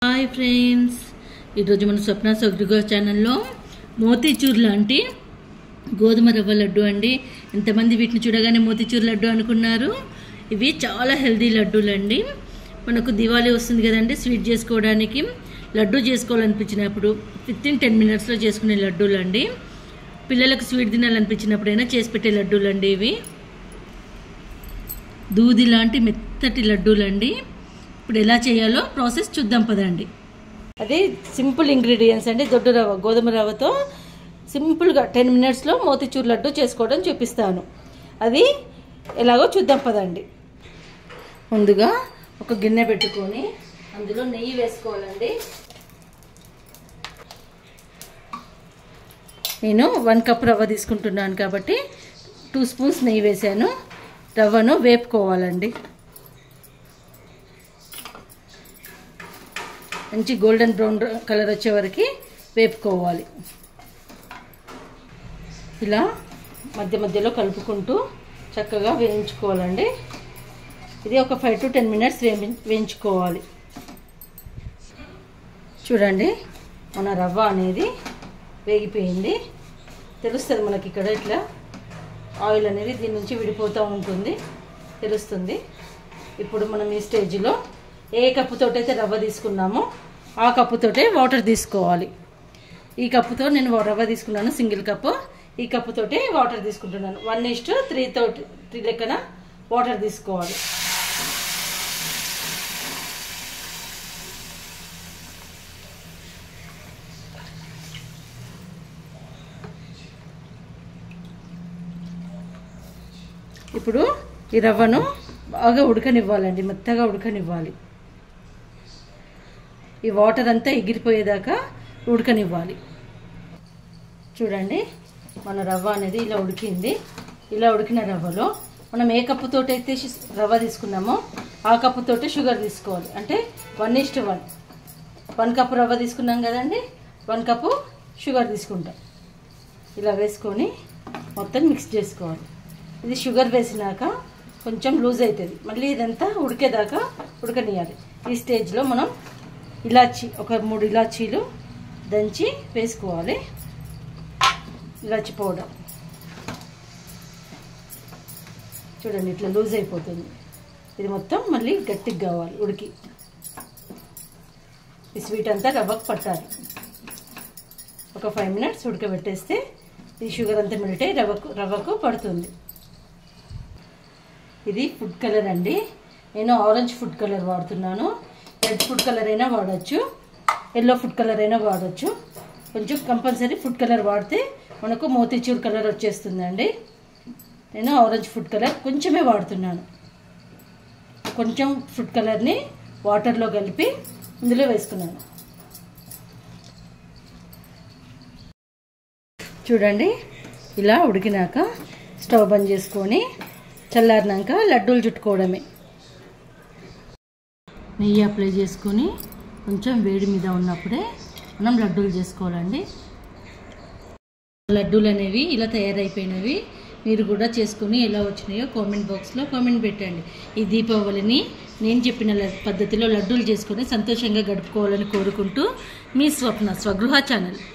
hi friends ఈరోజు మన స్వప్న సౌగ్రిగో ఛానల్లో మోతీచూర్ లాంటి గోధుమ రవ్వ లడ్డు అండి ఎంతమంది వీటిని చూడగానే మోతీచూర్ లడ్డు అనుకున్నారు ఇవి చాలా హెల్దీ లడ్డూలు అండి మనకు దివాళీ వస్తుంది కదండి స్వీట్ చేసుకోవడానికి లడ్డు చేసుకోవాలనిపించినప్పుడు విత్ ఇన్ టెన్ మినిట్స్లో చేసుకునే లడ్డూలు అండి పిల్లలకు స్వీట్ తినాలనిపించినప్పుడైనా చేసి పెట్టే లడ్డూలు అండి ఇవి దూది లాంటి మెత్తటి లడ్డూలండి ఇప్పుడు ఎలా చేయాలో ప్రాసెస్ చూద్దాం పదండి అది సింపుల్ ఇంగ్రీడియంట్స్ అండి దొడ్డు రవ్వ గోధుమ రవ్వతో సింపుల్గా టెన్ మినిట్స్లో మోతిచూర్ లడ్డు చేసుకోవడం చూపిస్తాను అది ఎలాగో చూద్దాం పదండి ముందుగా ఒక గిన్నె పెట్టుకొని అందులో నెయ్యి వేసుకోవాలండి నేను వన్ కప్ రవ్వ తీసుకుంటున్నాను కాబట్టి టూ స్పూన్స్ నెయ్యి వేసాను రవ్వను వేపుకోవాలండి మంచి గోల్డెన్ బ్రౌన్ కలర్ వచ్చే వరకు వేపుకోవాలి ఇలా మధ్య మధ్యలో కలుపుకుంటూ చక్కగా వేయించుకోవాలండి ఇది ఒక ఫైవ్ టు టెన్ మినిట్స్ వేయి వేయించుకోవాలి చూడండి మన రవ్వ అనేది వేగిపోయింది తెలుస్తుంది మనకి ఇక్కడ ఇట్లా ఆయిల్ అనేది దీని నుంచి విడిపోతూ ఉంటుంది తెలుస్తుంది ఇప్పుడు మనం ఈ స్టేజ్లో ఏ కప్పుతోటైతే రవ్వ తీసుకున్నామో ఆ కప్పుతోటే వాటర్ తీసుకోవాలి ఈ కప్పుతో నేను రవ్వ తీసుకున్నాను సింగిల్ కప్పు ఈ కప్పుతోటే వాటర్ తీసుకుంటున్నాను వన్ ఇస్ట్ త్రీ తోటి త్రీ లెక్కన వాటర్ తీసుకోవాలి ఇప్పుడు ఈ రవ్వను బాగా ఉడకనివ్వాలండి మెత్తగా ఉడకనివ్వాలి ఈ వాటర్ అంతా ఎగిరిపోయేదాకా ఉడకనివ్వాలి చూడండి మన రవ్వ అనేది ఇలా ఉడికింది ఇలా ఉడికిన రవ్వలో మనం ఏ కప్పుతోటైతే రవ్వ తీసుకున్నామో ఆ కప్పుతోటి షుగర్ తీసుకోవాలి అంటే one is to one one cup రవ్వ తీసుకున్నాం కదండి వన్ కప్పు షుగర్ తీసుకుంటాం ఇలా వేసుకొని మొత్తం మిక్స్ చేసుకోవాలి ఇది షుగర్ వేసినాక కొంచెం లూజ్ అవుతుంది మళ్ళీ ఇదంతా ఉడికేదాకా ఉడకనియాలి ఈ స్టేజ్లో మనం ఇలాచి ఒక మూడు ఇలాచీలు దంచి వేసుకోవాలి ఇలాచి పౌడర్ చూడండి ఇట్లా లూజ్ అయిపోతుంది ఇది మొత్తం మళ్ళీ గట్టిగా కావాలి ఉడికి ఈ స్వీట్ అంతా రవ్వకు పట్టాలి ఒక ఫైవ్ మినిట్స్ ఉడకబెట్టేస్తే ఈ షుగర్ అంతా మెల్ట్ అయ్యి రవ్వకు రవ్వకు పడుతుంది ఇది ఫుడ్ కలర్ అండి నేను ఆరెంజ్ ఫుడ్ కలర్ వాడుతున్నాను రెడ్ ఫుడ్ కలర్ అయినా వాడచ్చు ఎల్లో ఫుడ్ కలర్ అయినా వాడచ్చు కొంచెం కంపల్సరీ ఫుడ్ కలర్ వాడితే మనకు మోతీచూర్ కలర్ వచ్చేస్తుందండి నేను ఆరెంజ్ ఫుడ్ కలర్ కొంచెమే వాడుతున్నాను కొంచెం ఫుడ్ కలర్ని వాటర్లో కలిపి ఇందులో వేసుకున్నాను చూడండి ఇలా ఉడికినాక స్టవ్ బంద్ చేసుకొని చల్లారినాక లడ్డూలు చుట్టుకోవడమే నెయ్యి అప్లై చేసుకొని కొంచెం వేడి మీద ఉన్నప్పుడే మనం లడ్డూలు చేసుకోవాలండి లడ్డూలు అనేవి ఇలా తయారైపోయినవి మీరు కూడా చేసుకుని ఎలా వచ్చినాయో కామెంట్ బాక్స్లో కామెంట్ పెట్టండి ఈ దీపావళిని నేను చెప్పిన పద్ధతిలో లడ్డూలు చేసుకొని సంతోషంగా గడుపుకోవాలని కోరుకుంటూ మీ స్వప్న స్వగృహ ఛానల్